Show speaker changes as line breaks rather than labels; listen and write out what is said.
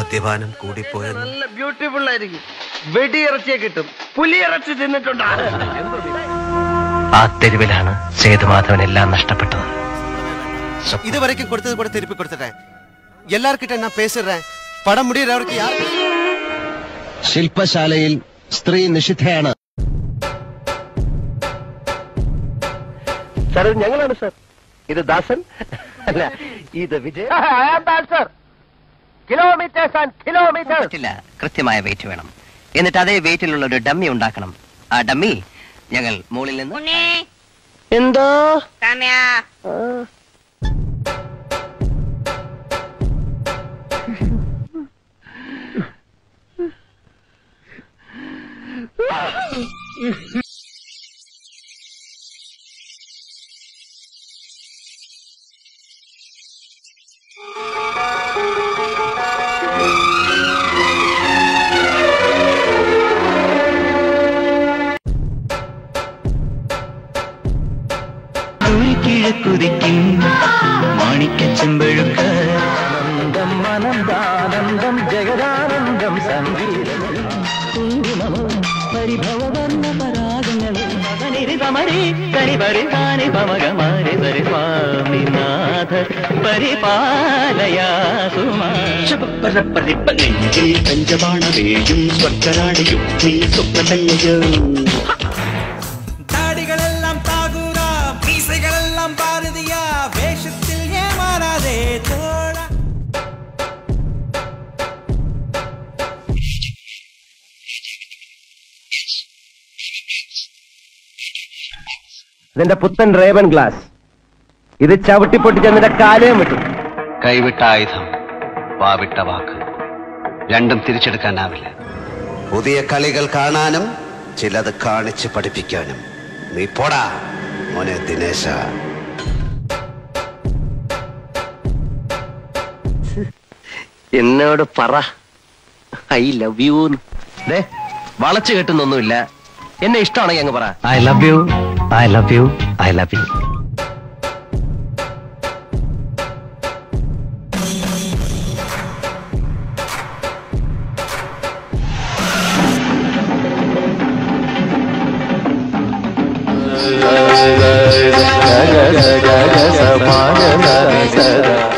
മദ്യപാനം കൂടിപ്പോയെന്ന്
നല്ല ബ്യൂട്ടിഫുൾ ആയിരിക്കും വെടിയിറച്ചിയെ കിട്ടും പുലിയിറച്ചി തിന്നിട്ടുണ്ടോ
ആ തെരുവിലാണ് സേതുമാധവൻ എല്ലാം നഷ്ടപ്പെട്ടത്
இது வரைக்கும் கொடுத்தது கூட திருப்பி கொடுத்துட்டேன் எல்லார்கிட்ட நான் பேசிடுறேன் படம் முடியறவருக்கு யாருக்கு
ശില്പശാലയിൽ സ്ത്രീ നിഷിദ്ധയാണ്
സാർ ഇത് ഞങ്ങളാണ് സാർ ഇത് ദാസൻ അല്ല ഇത് വിജയ് കിലോമീറ്റേഴ്സ് ആൻഡ് കിലോമീറ്റേഴ്സ്
പറ്റില്ല കൃത്യമായ വെയിറ്റ് വേണം എന്നിട്ട് അതേ വെയിറ്റിലുള്ള ഒരു ഡമ്മി ഉണ്ടാക്കണം ആ ഡമ്മി ഞങ്ങൾ മുകളിൽ നിന്ന്
എന്തോ
കുതിക്കും മാണിക്ക ചെമ്പഴുക്ക ആനന്ദം ആനന്ദാനന്ദം ജഗദാനന്ദം സംഗീതം കുങ്കുമമോ പരിഭവവർണ്ണ പരാഗങ്ങളോ പനിരിപമരി കനിപരി പാനി പമകമാരി സരി സ്വാമിനാഥ പരിപാലയാ സുമാ
നെഞ്ചിൽ പഞ്ചബാണവേയും സ്വർഗരാടിയും നീ സ്വപ്നതല്ലയോ
தாடிகளெல்லாம் தாகூரா மீசைகளெல்லாம் பாரதியா வேஷத்தில் ஏமாறாதே தோழா
ഇതിന്റെ പുത്തൻ റേവൻ ഗ്ലാസ് ഇത് ചവിട്ടിപ്പൊട്ടിച്ച് നിന്റെ കാലയും വിട്ടു
കൈവിട്ട ആയുധം വാവിട്ട വാക്ക് രണ്ടും തിരിച്ചെടുക്കാനാവില്ല പുതിയ കളികൾ കാണാനും ചിലത് കാണിച്ച് പഠിപ്പിക്കാനും നീ പോടാ മോനെ ദിനേശ
എന്നോട് പറ ഐ ലവ് യു വളച്ചു കെട്ടുന്നൊന്നുമില്ല എന്നെ ഇഷ്ടമാണെങ്കിൽ അങ്ങ് പറ I love you I love you I love you
സമാന